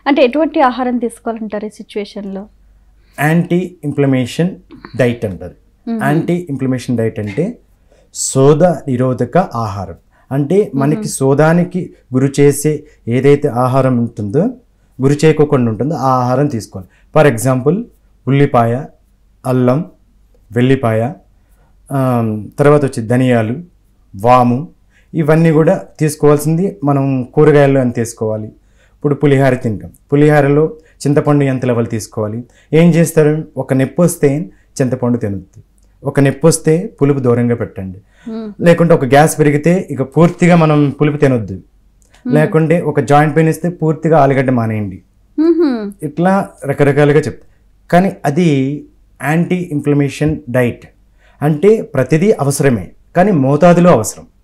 అంటే ఎటువంటి ఆహారం తీసుకోవాలంటారు ఈ సిచ్యువేషన్లో యాంటీ ఇన్ఫ్లమేషన్ డైట్ అంటారు యాంటీ ఇన్ఫ్లమేషన్ డైట్ అంటే శోధ నిరోధక ఆహారం అంటే మనకి శోధానికి గురి చేసే ఏదైతే ఆహారం ఉంటుందో గురి చేయకోకుండా ఉంటుందో ఆ ఆహారం తీసుకోవాలి ఫర్ ఎగ్జాంపుల్ ఉల్లిపాయ అల్లం వెల్లిపాయ ఆమ్, తర్వాత వచ్చి ధనియాలు వాము ఇవన్నీ కూడా తీసుకోవాల్సింది మనం కూరగాయల్లో అని తీసుకోవాలి ఇప్పుడు పులిహార తింటాం పులిహారలో చింతపండు ఎంత లెవెల్ తీసుకోవాలి ఏం చేస్తారు ఒక నొప్పి వస్తే చింతపండు తినద్దు ఒక నొప్పి వస్తే పులుపు దూరంగా పెట్టండి లేకుంటే ఒక గ్యాస్ పెరిగితే ఇక పూర్తిగా మనం పులుపు తినొద్దు లేకుంటే ఒక జాయింట్ పెయిన్ ఇస్తే పూర్తిగా ఆలుగడ్డ మానేయండి ఇట్లా రకరకాలుగా చెప్తా కానీ అది యాంటీ ఇన్ఫ్లమేషన్ డైట్ అంటే ప్రతిదీ అవసరమే కానీ మోతాదులో అవసరం